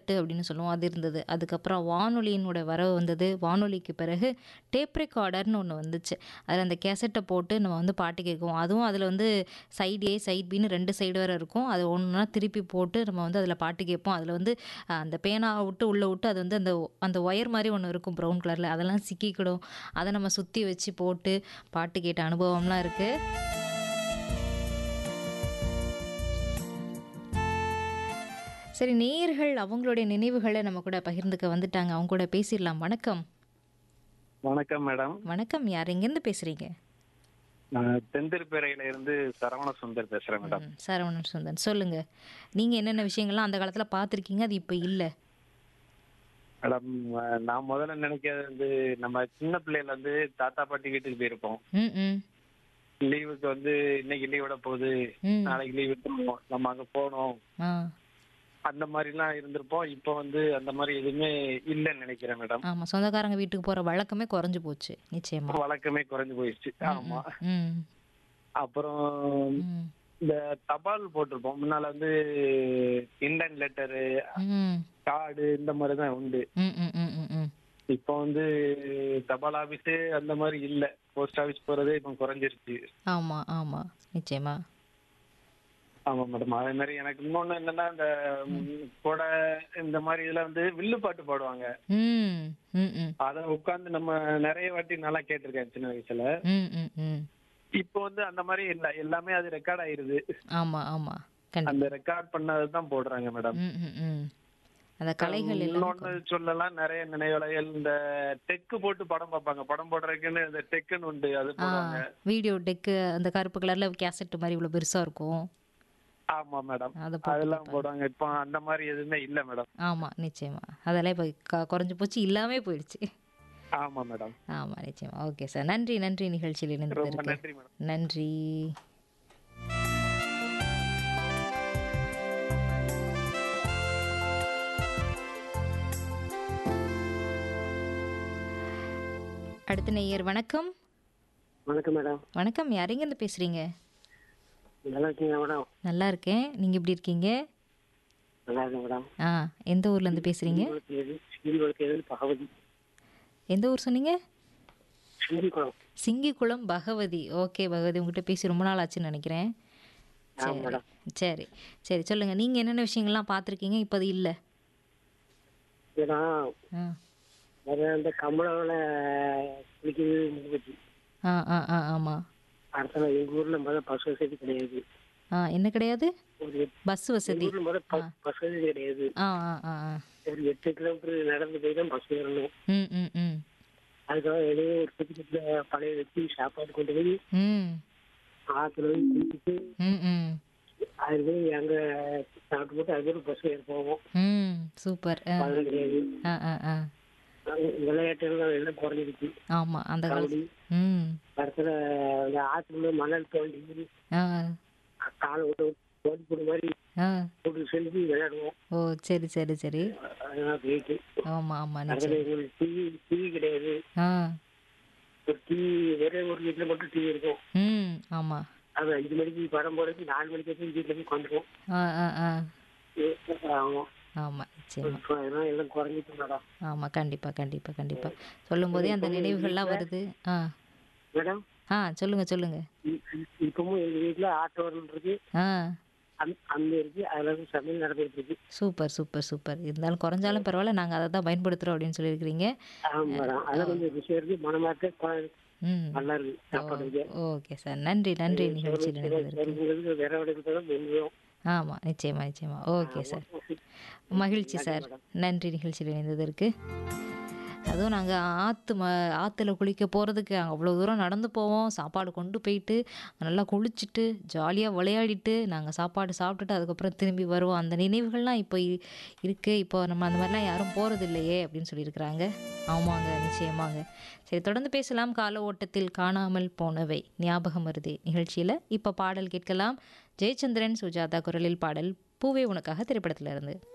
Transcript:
தட்டு அப்படின்னு சொல்லுவோம் அது இருந்தது அதுக்கப்புறம் வானொலியினோட வரவு வந்தது வானொலிக்கு பிறகு டேப் ரெக்கார்டர்னு ஒன்று வந்துச்சு அதில் அந்த கேசட்டை போட்டு நம்ம வந்து பாட்டு கேட்குவோம் அதுவும் அதில் வந்து சைடு ஏ சைடு பின்னு ரெண்டு சைடு வேறு இருக்கும் அது ஒன்றுனா திருப்பி போட்டு நம்ம வந்து அதில் பாட்டு கேட்போம் அதில் வந்து அஹ், அந்த பேனாவை விட்டு உள்ளே விட்டு அது வந்து அந்த அந்த ஒயர் மாதிரி ஒன்று இருக்கும் ப்ரௌன் கலரில் அதெல்லாம் சிக்கிக்கிடும் அதை நம்ம சுற்றி வச்சு போட்டு பாட்டு கேட்ட அனுபவம்லாம் இருக்குது சரி நேயர்கள் அவங்களுடைய நினைவுகளை நம்ம கூட பகிர்ந்துக்க வந்துட்டாங்க அவங்க கூட பேசிடலாம் வணக்கம் வணக்கம் மேடம் வணக்கம் யார் எங்கேருந்து பேசுறீங்க நான் தென்திருப்பேரையில இருந்து சரவண சுந்தர் பேசுறேன் மேடம் ம், சரவணன் சுந்தன் சொல்லுங்க நீங்க என்னென்ன விஷயங்கள்லாம் அந்த காலத்துல பார்த்துருக்கீங்க அது இப்போ இல்லை மேடம் அஹ், நான் முதல்ல நினைக்கிறது வந்து நம்ம சின்ன பிள்ளையில இருந்து தாத்தா பாட்டி வீட்டுக்கு போயிருப்போம் ம் ம் லீவுக்கு வந்து இன்னைக்கு லீவ் விட போகுது ம் நாளைக்கு லீவ் விட்டுருவோம் நம்ம அங்க போனோம் ஆ அந்த மாதிரி எல்லாம் இருந்திருப்போம் இப்போ வந்து அந்த மாதிரி எதுவுமே இல்லைன்னு நினைக்கிறேன் மேடம் ஆமாம் சொந்தக்காரங்க வீட்டுக்கு போகிற வழக்கமே குறைஞ்சு போச்சு நிச்சயமா வழக்கமே குறைஞ்சு போயிடுச்சு ஆமா ம் அப்புறம் ம் இந்த தபால் போட்டிருப்போம் முன்னால வந்து இண்டன் லெட்டரு ம் கார்டு இந்த மாதிரி தான் உண்டு ம் ம் ம் ம் ம் இப்போ வந்து தபால் ஆபீஸ் அந்த மாதிரி இல்ல போஸ்ட் ஆபீஸ் போறதே இப்போ குறைஞ்சிருச்சு ஆமாம் ஆமாம் நிச்சயமா ஆமா மேடம் அதே மாதிரி எனக்கு இன்னொன்னு என்னன்னா இந்த ம், கொடை இந்த மாதிரி இதுல வந்து வில்லு பாட்டு பாடுவாங்க ம் ம் ம் அத உட்கார்ந்து நம்ம நிறைய வாட்டி நல்லா கேட்டிருக்கேன் சின்ன வயசுல ம் ம் ம் இப்போ வந்து அந்த மாதிரி இல்ல எல்லாமே அது ரெக்கார்ட் ஆயிருது ஆமாம் ஆமாம் கண்டிப்பாக அந்த ரெக்கார்ட் பண்ணது தான் போடுறாங்க மேடம் ம் ம் ம் அந்த கலைகள் எல்லாம் இன்னொன்னு சொல்லலாம் நிறைய நினைவலைகள் இந்த டெக்கு போட்டு படம் பார்ப்பாங்க படம் போடுறதுக்குன்னு இந்த டெக்குன்னு உண்டு அது ஆ போடுவாங்க வீடியோ டெக்கு அந்த கருப்பு கலர்ல கேசட் மாதிரி இவ்வளோ பெருசா இருக்கும் ஆமா மேடம் அதை போட்டு அதெல்லாம் போடுவாங்க இப்போ அந்த மாதிரி எதுவுமே இல்ல மேடம் ஆமா நிச்சயமா அதெல்லாம் இப்போ க- குறைஞ்சு போச்சு இல்லாமே போயிடுச்சு ஆமா மேடம் ஆமா நிச்சயமா ஓகே சார் நன்றி நன்றி நிகழ்ச்சியில் ரொம்ப இணைந்ததற்கு நன்றி மேடம் நன்றி அடுத்த நேயர் வணக்கம் வணக்கம் மேடம் வணக்கம் யாரெங்கேருந்து பேசுறீங்க நல்லா இருக்கீங்க மேடம் நல்லா இருக்கேன் நீங்க எப்படி இருக்கீங்க நல்லா இருக்கேன் மேடம் ஆ எந்த ஊர்ல இருந்து பேசுறீங்க உங்களுக்கு எது உங்களுக்கு எது பகவதி எந்த ஊர் சொன்னீங்க சிந்திக்குளம் சிங்கிக்குளம் பகவதி ஓகே பகவதி உங்ககிட்ட பேசி ரொம்ப நாள் ஆச்சுன்னு நினைக்கிறேன் ஆ சரி மேடம் சரி சரி சொல்லுங்க நீங்க என்னென்ன விஷயங்கள்லாம் பார்த்துருக்கீங்க இப்போ அது இல்லை ஏன்னா ஆ நிறைய இந்த கமலாவில் குளிக்கிறது முடிஞ்சிச்சு ஆ ஆ ஆ ஆமாம் அடுத்த நாள் எங்கள் ஊரில் முதல் பஸ் வசதி கிடையாது ஆ என்ன கிடையாது ஒரு எட்டு- பஸ் வசதி எங்கள் ஊரில் முதல் பஸ் பஸ் வசதி கிடையாது ஆ ஆ ஆ ஆ ஒரு எட்டு கிலோமீட்டர் நடந்து போய் தான் பஸ் ஏறணும் ம் ம் ம் அதுக்காக வெளியே ஒரு குட்டி பழைய வச்சு சாப்பாடு கொண்டு போய் ம் ஆற்றுல போய் குளிச்சுட்டு ம் ம் அது போய் அங்கே சாப்பிட்டு போட்டு அது ஒரு பஸ் ஏற போவோம் ம் சூப்பர் ஆ அதெல்லாம் கிடையாது ஆ ஆ ஆ விளையாட்டுகள் எல்லாம் குறைஞ்சிருச்சு ஆமாம் அந்த காலத்து கபடி ம் படத்துல அந்த ஆற்றுல மணல் தோண்டி ஆ காலை விட்டு தோண்டி போடுற மாதிரி ஆ போட்டு செஞ்சு விளையாடுவோம் ஓ சரி சரி சரி அதெல்லாம் போயிட்டு ஆமாம் ஆமாம் அதுல நிச்சயம் எங்களுக்கு டிவி டிவி கிடையாது ஆ ஒரு டிவி ஒரே ஒரு வீட்டுல மட்டும் டிவி இருக்கும் ம் ஆமாம் அது அஞ்சு மணிக்கு படம் போடுறது நாலு மணிக்கு வரைக்கும் வீட்டுல போய் உட்காந்துருவோம் ஆ ஆ ஆ ஆமாம் ஆமாம் நிச்சயமா இப்போ அதெல்லாம் எல்லாம் குறைஞ்சிட்டு மேடம் ஆமாம் கண்டிப்பாக கண்டிப்பாக கண்டிப்பாக சொல்லும்போதே அந்த நினைவுகள்லாம் வருது ஆ மேடம் ஆ சொல்லுங்கள் சொல்லுங்கள் இ- இ- இப்பவும் எங்க வீட்டுல ஆட்டோன்னு இருக்கு ஆ அந் அந்த இருக்கு அதுல இருந்து சமையல் நடந்துட்டு இருக்கு சூப்பர் சூப்பர் சூப்பர் இருந்தாலும் குறைஞ்சாலும் பரவாயில்ல நாங்கள் அதை தான் பயன்படுத்துகிறோம் அப்படின்னு சொல்லியிருக்கிறீங்க ஆமா மேடம் அதெல்லாம் கொஞ்சம் ருசியா இருக்கு மனமாக்க கொ- ம் நல்லா இருக்கு சாப்பாடு ஓகே சார் நன்றி நன்றி நிகழ்ச்சியில் இணைந்ததற்கு உங்களுக்கு விர எடுக்கிறதும் வெந்தயம் ஆமாம் நிச்சயமா நிச்சயமா ஓகே சார் மகிழ்ச்சி சார் நன்றி நிகழ்ச்சியில் இணைந்ததற்கு அதுவும் நாங்கள் ஆற்று ம ஆற்றுல குளிக்க போகிறதுக்கு அவ்வளோ தூரம் நடந்து போவோம் சாப்பாடு கொண்டு போயிட்டு நல்லா குளிச்சுட்டு ஜாலியாக விளையாடிட்டு நாங்கள் சாப்பாடு சாப்பிட்டுட்டு அதுக்கப்புறம் திரும்பி வருவோம் அந்த நினைவுகள்லாம் இப்போ இ- இருக்குது இப்போ நம்ம அந்த மாதிரிலாம் யாரும் போகிறது இல்லையே அப்படின்னு சொல்லியிருக்கிறாங்க ஆமாங்க நிச்சயமாங்க சரி தொடர்ந்து பேசலாம் கால ஓட்டத்தில் காணாமல் போனவை ஞாபகம் வருதே நிகழ்ச்சியில் இப்போ பாடல் கேட்கலாம் ஜெயச்சந்திரன் சுஜாதா குரலில் பாடல் பூவே உனக்காக திரைப்படத்துல இருந்து